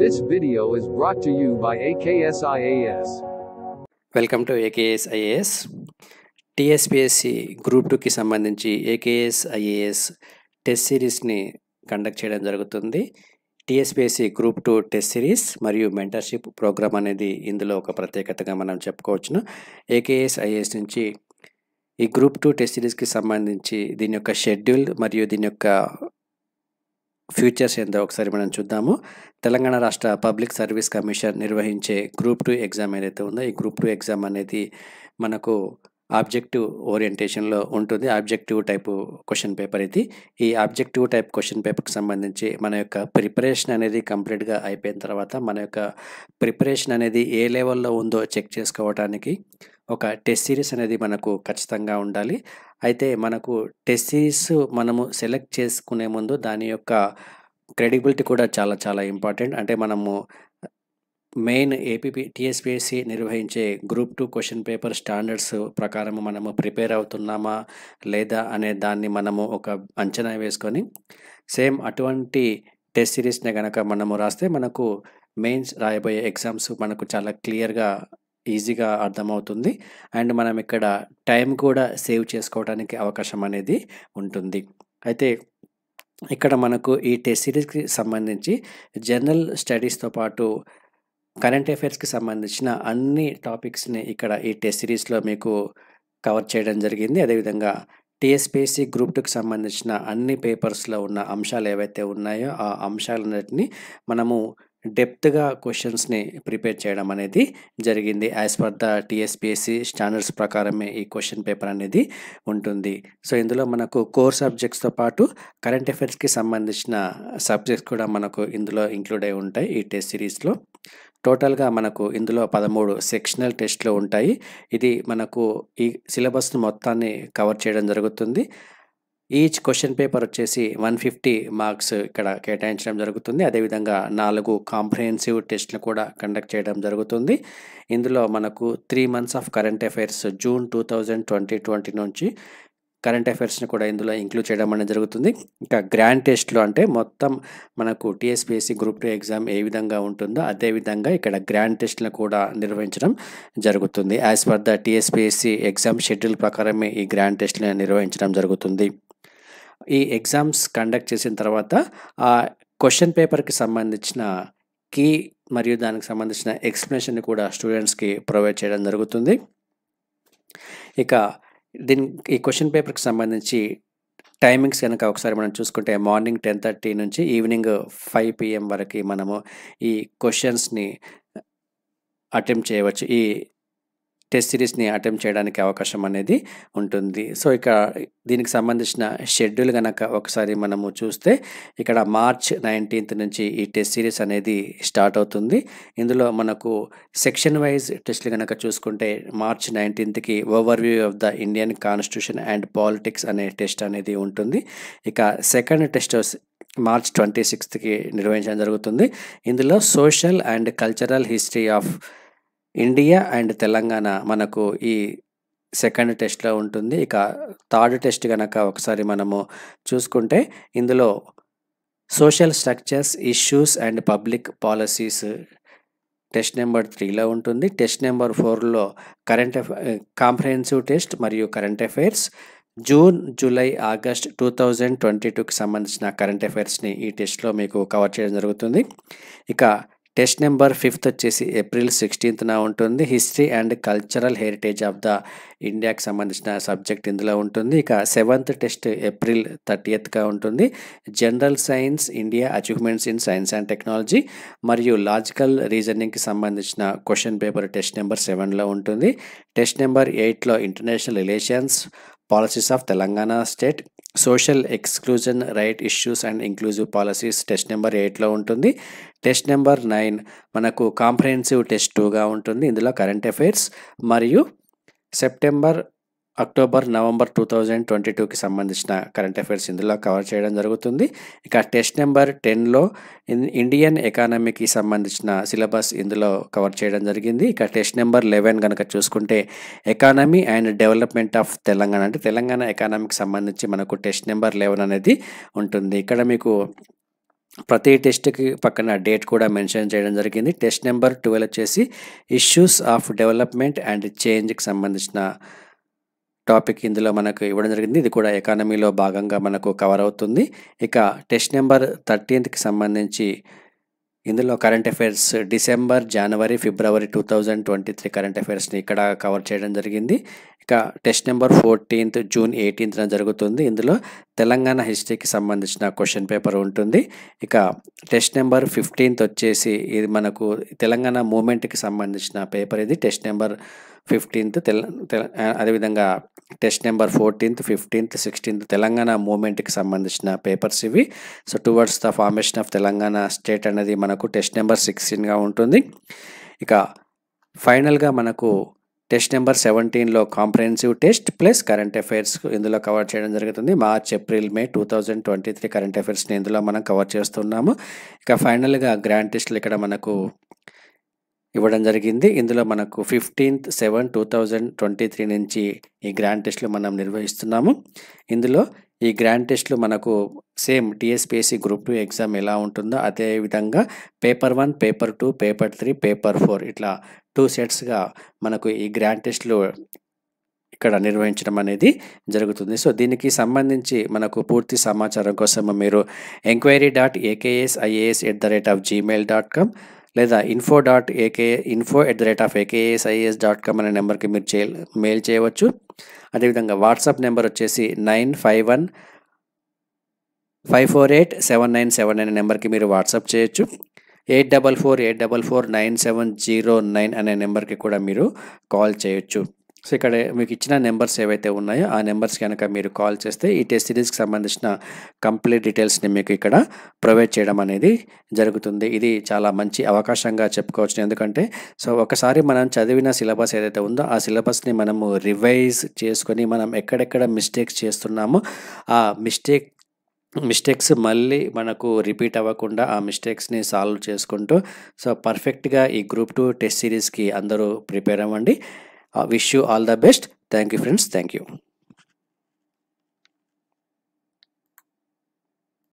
This video is brought to you by AKSIAS. Welcome to AKS IAS TSPSC group టూకి సంబంధించి AKS IAS test సిరీస్ని conduct చేయడం జరుగుతుంది TSPSC group two test series మరియు mentorship program అనేది ఇందులో ఒక ప్రత్యేకతగా మనం చెప్పుకోవచ్చును ఏకేఎస్ ఐఏఎస్ నుంచి ఈ గ్రూప్ టూ టెస్ట్ సిరీస్కి సంబంధించి దీని యొక్క షెడ్యూల్ మరియు దీని యొక్క ఫ్యూచర్స్ ఏందో ఒకసారి మనం చూద్దాము తెలంగాణ రాష్ట్ర పబ్లిక్ సర్వీస్ కమిషన్ నిర్వహించే గ్రూప్ టూ ఎగ్జామ్ ఏదైతే ఉందో ఈ గ్రూప్ టూ ఎగ్జామ్ అనేది మనకు ఆబ్జెక్టివ్ ఓరియంటేషన్లో ఉంటుంది ఆబ్జెక్టివ్ టైపు క్వశ్చన్ పేపర్ ఇది ఈ ఆబ్జెక్టివ్ టైప్ క్వశ్చన్ పేపర్కి సంబంధించి మన యొక్క ప్రిపరేషన్ అనేది కంప్లీట్గా అయిపోయిన తర్వాత మన యొక్క ప్రిపరేషన్ అనేది ఏ లెవెల్లో ఉందో చెక్ చేసుకోవడానికి ఒక టెస్ట్ సిరీస్ అనేది మనకు ఖచ్చితంగా ఉండాలి అయితే మనకు టెస్ట్ సిరీస్ మనము సెలెక్ట్ చేసుకునే ముందు దాని యొక్క క్రెడిబిలిటీ కూడా చాలా చాలా ఇంపార్టెంట్ అంటే మనము మెయిన్ ఏపీపీ టీఎస్పిఎస్సి నిర్వహించే group two question paper standards ప్రకారం మనము ప్రిపేర్ అవుతున్నామా లేదా అనే దాన్ని మనము ఒక అంచనా వేసుకొని సేమ్ అటువంటి టెస్ట్ సిరీస్ని కనుక మనము రాస్తే మనకు మెయిన్స్ రాయబోయే ఎగ్జామ్స్ మనకు చాలా క్లియర్గా ఈజీగా అర్థమవుతుంది అండ్ మనం ఇక్కడ టైం కూడా సేవ్ చేసుకోవడానికి అవకాశం అనేది ఉంటుంది అయితే ఇక్కడ మనకు ఈ టెస్ట్ సిరీస్కి సంబంధించి జనరల్ స్టడీస్తో పాటు కరెంట్ అఫైర్స్కి సంబంధించిన అన్ని టాపిక్స్ని ఇక్కడ ఈ టెస్ట్ సిరీస్లో మీకు కవర్ చేయడం జరిగింది అదేవిధంగా టీఎస్పీఎస్సీ గ్రూప్ టూకి సంబంధించిన అన్ని పేపర్స్లో ఉన్న అంశాలు ఏవైతే ఉన్నాయో ఆ అంశాలన్నిటిని మనము డెప్త్గా క్వశ్చన్స్ని ప్రిపేర్ చేయడం అనేది జరిగింది as per the TSPSC standards ప్రకారమే ఈ క్వశ్చన్ పేపర్ అనేది ఉంటుంది సో ఇందులో మనకు కోర్ సబ్జెక్ట్స్తో పాటు కరెంట్ అఫైర్స్కి సంబంధించిన సబ్జెక్ట్స్ కూడా మనకు ఇందులో ఇంక్లూడ్ అయి ఉంటాయి ఈ టెస్ట్ సిరీస్లో టోటల్గా మనకు ఇందులో పదమూడు సెక్షనల్ టెస్ట్లు ఉంటాయి ఇది మనకు ఈ సిలబస్ను మొత్తాన్ని కవర్ చేయడం జరుగుతుంది ఈచ్ క్వశ్చన్ పేపర్ వచ్చేసి వన్ ఫిఫ్టీ మార్క్స్ ఇక్కడ కేటాయించడం జరుగుతుంది అదేవిధంగా నాలుగు కాంప్రహెన్సివ్ టెస్ట్లు కూడా కండక్ట్ చేయడం జరుగుతుంది ఇందులో మనకు three months of current affairs June two thousand twenty twenty నుంచి కరెంట్ అఫైర్స్ని కూడా ఇందులో ఇంక్లూడ్ చేయడం అనేది జరుగుతుంది ఇంకా గ్రాండ్ టెస్ట్లు అంటే మొత్తం మనకు టీఎస్పిఎస్సి గ్రూప్ టూ ఎగ్జామ్ ఏ విధంగా ఉంటుందో అదే విధంగా ఇక్కడ గ్రాండ్ టెస్ట్లను కూడా నిర్వహించడం జరుగుతుంది as per the TSPSC exam schedule ప్రకారమే ఈ గ్రాండ్ టెస్ట్లను నిర్వహించడం జరుగుతుంది ఈ ఎగ్జామ్స్ కండక్ట్ చేసిన తర్వాత ఆ క్వశ్చన్ పేపర్కి సంబంధించిన కీ మరియు దానికి సంబంధించిన ఎక్స్ప్లెనేషన్ కూడా స్టూడెంట్స్కి ప్రొవైడ్ చేయడం జరుగుతుంది ఇక దీని ఈ క్వశ్చన్ పేపర్కి సంబంధించి టైమింగ్స్ కనుక ఒకసారి మనం చూసుకుంటే మార్నింగ్ టెన్ థర్టీ నుంచి ఈవినింగ్ ఫైవ్ పిఎం వరకు మనము ఈ క్వశ్చన్స్ని అటెంప్ట్ చేయవచ్చు ఈ టెస్ట్ సిరీస్ని అటెంప్ట్ చేయడానికి అవకాశం అనేది ఉంటుంది సో ఇక దీనికి సంబంధించిన షెడ్యూల్ కనుక ఒకసారి మనము చూస్తే ఇక్కడ మార్చ్ నైన్టీన్త్ నుంచి ఈ టెస్ట్ సిరీస్ అనేది స్టార్ట్ అవుతుంది ఇందులో మనకు సెక్షన్ వైజ్ టెస్ట్లు కనుక చూసుకుంటే మార్చ్ నైన్టీన్త్కి overview of the Indian constitution and politics అనే టెస్ట్ అనేది ఉంటుంది ఇక సెకండ్ టెస్ట్ మార్చ్ ట్వంటీ సిక్స్త్కి నిర్వహించడం జరుగుతుంది ఇందులో social and cultural history of India and Telangana మనకు ఈ సెకండ్ టెస్ట్లో ఉంటుంది ఇక థర్డ్ టెస్ట్ కనుక ఒకసారి మనము చూసుకుంటే ఇందులో social structures issues and public policies test number త్రీలో ఉంటుంది టెస్ట్ నెంబర్ ఫోర్లో కరెంట్ కాంప్రహెన్సివ్ టెస్ట్ మరియు current affairs June July August two thousand twenty టూకి సంబంధించిన కరెంట్ అఫైర్స్ని ఈ టెస్ట్లో మీకు కవర్ చేయడం జరుగుతుంది ఇక టెస్ట్ నెంబర్ ఫిఫ్త్ వచ్చేసి ఏప్రిల్ సిక్స్టీన్త్న ఉంటుంది history and cultural heritage of the ఇండియాకి సంబంధించిన సబ్జెక్ట్ ఇందులో ఉంటుంది ఇక సెవెంత్ టెస్ట్ ఏప్రిల్ థర్టీయత్గా ఉంటుంది general science India achievements in science and technology మరియు లాజికల్ రీజనింగ్కి సంబంధించిన క్వశ్చన్ పేపర్ టెస్ట్ నెంబర్ సెవెన్లో ఉంటుంది టెస్ట్ నెంబర్ ఎయిట్లో international relations policies of Telangana state social exclusion right issues and inclusive policies test number ఎయిట్లో ఉంటుంది టెస్ట్ నెంబర్ నైన్ మనకు comprehensive test టూగా ఉంటుంది ఇందులో కరెంట్ అఫైర్స్ మరియు September October November two thousand twenty టూకి సంబంధించిన కరెంట్ అఫైర్స్ ఇందులో కవర్ చేయడం జరుగుతుంది ఇక టెస్ట్ నెంబర్ టెన్లో ఇండియన్ ఎకానమీకి సంబంధించిన సిలబస్ ఇందులో కవర్ చేయడం జరిగింది ఇక టెస్ట్ నెంబర్ లెవెన్ కనుక చూసుకుంటే economy and development of Telangana అంటే తెలంగాణ ఎకానమీకి సంబంధించి మనకు టెస్ట్ నెంబర్ లెవెన్ అనేది ఉంటుంది ఇక్కడ మీకు ప్రతి టెస్ట్కి పక్కన డేట్ కూడా మెన్షన్ చేయడం జరిగింది టెస్ట్ నెంబర్ ట్వెల్వ్ వచ్చేసి ఇష్యూస్ ఆఫ్ డెవలప్మెంట్ అండ్ చేంజ్కి సంబంధించిన టాపిక్ ఇందులో మనకు ఇవ్వడం జరిగింది ఇది కూడా ఎకానమీలో భాగంగా మనకు కవర్ అవుతుంది ఇక టెస్ట్ నెంబర్ థర్టీన్త్కి సంబంధించి ఇందులో కరెంట్ అఫైర్స్ డిసెంబర్ జనవరి ఫిబ్రవరి two thousand twenty three current అఫైర్స్ని ఇక్కడ కవర్ చేయడం జరిగింది ఇక టెస్ట్ నెంబర్ ఫోర్టీన్త్ జూన్ ఎయిటీన్త్న జరుగుతుంది ఇందులో తెలంగాణ హిస్టరీకి సంబంధించిన క్వశ్చన్ పేపర్ ఉంటుంది ఇక టెస్ట్ నెంబర్ ఫిఫ్టీన్త్ వచ్చేసి ఇది మనకు తెలంగాణ మూమెంట్కి సంబంధించిన పేపర్ ఇది టెస్ట్ నెంబర్ ఫిఫ్టీన్త్ తెల తెల అదేవిధంగా test number fourteenth fifteenth sixteenth Telangana మూమెంట్కి సంబంధించిన పేపర్స్ ఇవి so towards the formation of Telangana state అనేది మనకు టెస్ట్ నెంబర్ సిక్స్టీన్గా ఉంటుంది ఇక ఫైనల్గా మనకు టెస్ట్ నెంబర్ సెవెంటీన్లో comprehensive test plus current affairs ఇందులో కవర్ చేయడం జరుగుతుంది March April May two thousand twenty three current అఫైర్స్ని ఇందులో మనం కవర్ చేస్తున్నాము ఇక ఫైనల్గా గ్రాండ్ టెస్ట్లు ఇక్కడ మనకు ఇవ్వడం జరిగింది ఇందులో మనకు fifteenth seven two thousand twenty three నుంచి ఈ గ్రాండ్ టెస్ట్లు మనం నిర్వహిస్తున్నాము ఇందులో ఈ గ్రాండ్ టెస్ట్లు మనకు same TSPSC group two exam ఎలా ఉంటుందో అదే విధంగా paper one paper two paper three paper four ఇట్లా టూ సెట్స్గా మనకు ఈ గ్రాండ్ టెస్ట్లు ఇక్కడ నిర్వహించడం అనేది జరుగుతుంది సో దీనికి సంబంధించి మనకు పూర్తి సమాచారం కోసం మీరు enquiry dot AKS IAS at the rate of Gmail dot com లేదా info dot AK info at the rate of AKS IAS dot com అనే నెంబర్కి మీరు చే మెయిల్ చేయవచ్చు అదేవిధంగా వాట్సాప్ నెంబర్ వచ్చేసి nine five one five four eight seven nine seven nine నెంబర్కి మీరు వాట్సాప్ చేయొచ్చు eight double four eight double four nine seven zero nine అనే నెంబర్కి కూడా మీరు కాల్ చేయొచ్చు సో ఇక్కడ మీకు ఇచ్చిన నెంబర్స్ ఏవైతే ఉన్నాయో ఆ నెంబర్స్ కనుక మీరు కాల్ చేస్తే ఈ టెస్ట్ సిరీస్కి సంబంధించిన కంప్లీట్ డీటెయిల్స్ని మీకు ఇక్కడ ప్రొవైడ్ చేయడం అనేది జరుగుతుంది ఇది చాలా మంచి అవకాశంగా చెప్పుకోవచ్చు ఎందుకంటే సో ఒకసారి మనం చదివిన సిలబస్ ఏదైతే ఉందో ఆ సిలబస్ని మనము రివైజ్ చేసుకొని మనం ఎక్కడెక్కడ మిస్టేక్స్ చేస్తున్నామో ఆ మిస్టేక్ మిస్టేక్స్ మళ్ళీ మనకు రిపీట్ అవ్వకుండా ఆ మిస్టేక్స్ని సాల్వ్ చేసుకుంటూ సో పర్ఫెక్ట్గా ఈ గ్రూప్ టూ టెస్ట్ సిరీస్కి అందరూ ప్రిపేర్ అవ్వండి wish you all the best thank you friends thank you